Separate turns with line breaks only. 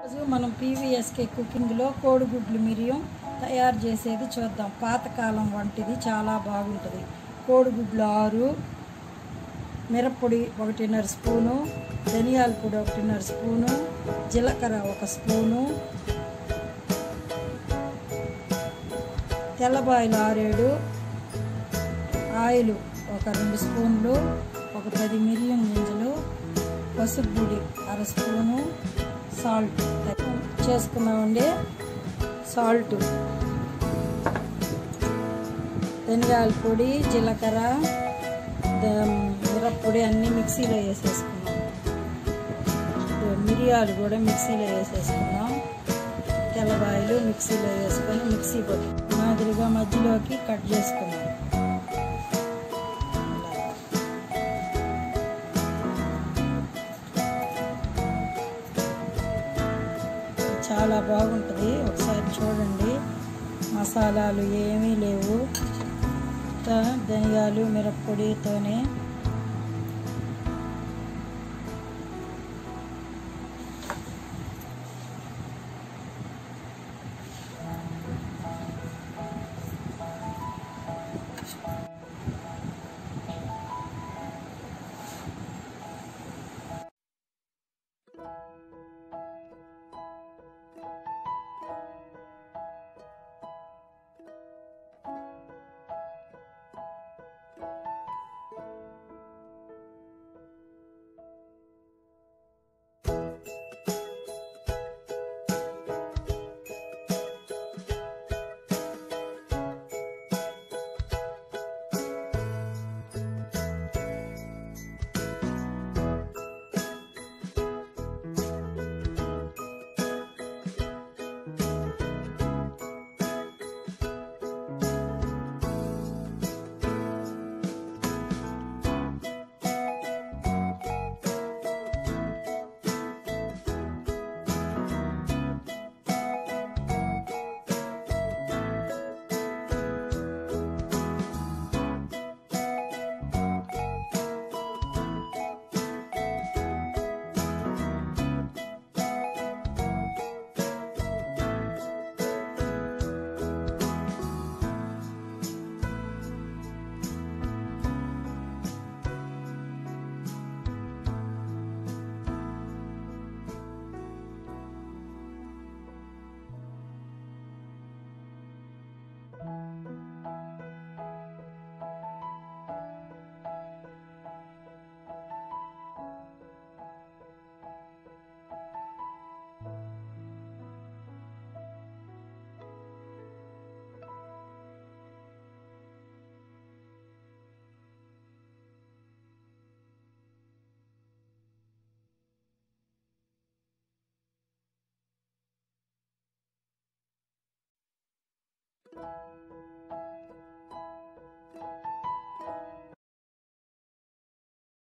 రోజు మనం పీవీఎస్కే కుకింగ్లో కోడిగుడ్లు మిరియం తయారు చేసేది చూద్దాం పాతకాలం వంటిది చాలా బాగుంటుంది కోడిగుడ్లు ఆరు మిరప్పొడి ఒకటిన్నర స్పూను ధనియాల పొడి ఒకటిన్నర స్పూను జీలకర్ర ఒక స్పూను తెల్లబాయలు ఆరేడు ఆయిల్ ఒక రెండు స్పూన్లు ఒక పది మిరియం గింజలు పసుపు పొడి అర స్పూను సాల్ట్ చేసుకున్నామండి సాల్ట్ ధనియాల పొడి జీలకర్ర మిరప్పొడి అన్నీ మిక్సీలో వేసేసుకున్నాం మిరియాలు కూడా మిక్సీలో వేసేసుకున్నాం తెల్లబాయలు మిక్సీలో వేసుకొని మిక్సీ కొట్టి మాదిరిగా మధ్యలోకి కట్ చేసుకున్నాం చాలా బాగుంటుంది ఒకసారి చూడండి మసాలాలు ఏమీ లేవు ధనియాలు మిరప్పొడితోనే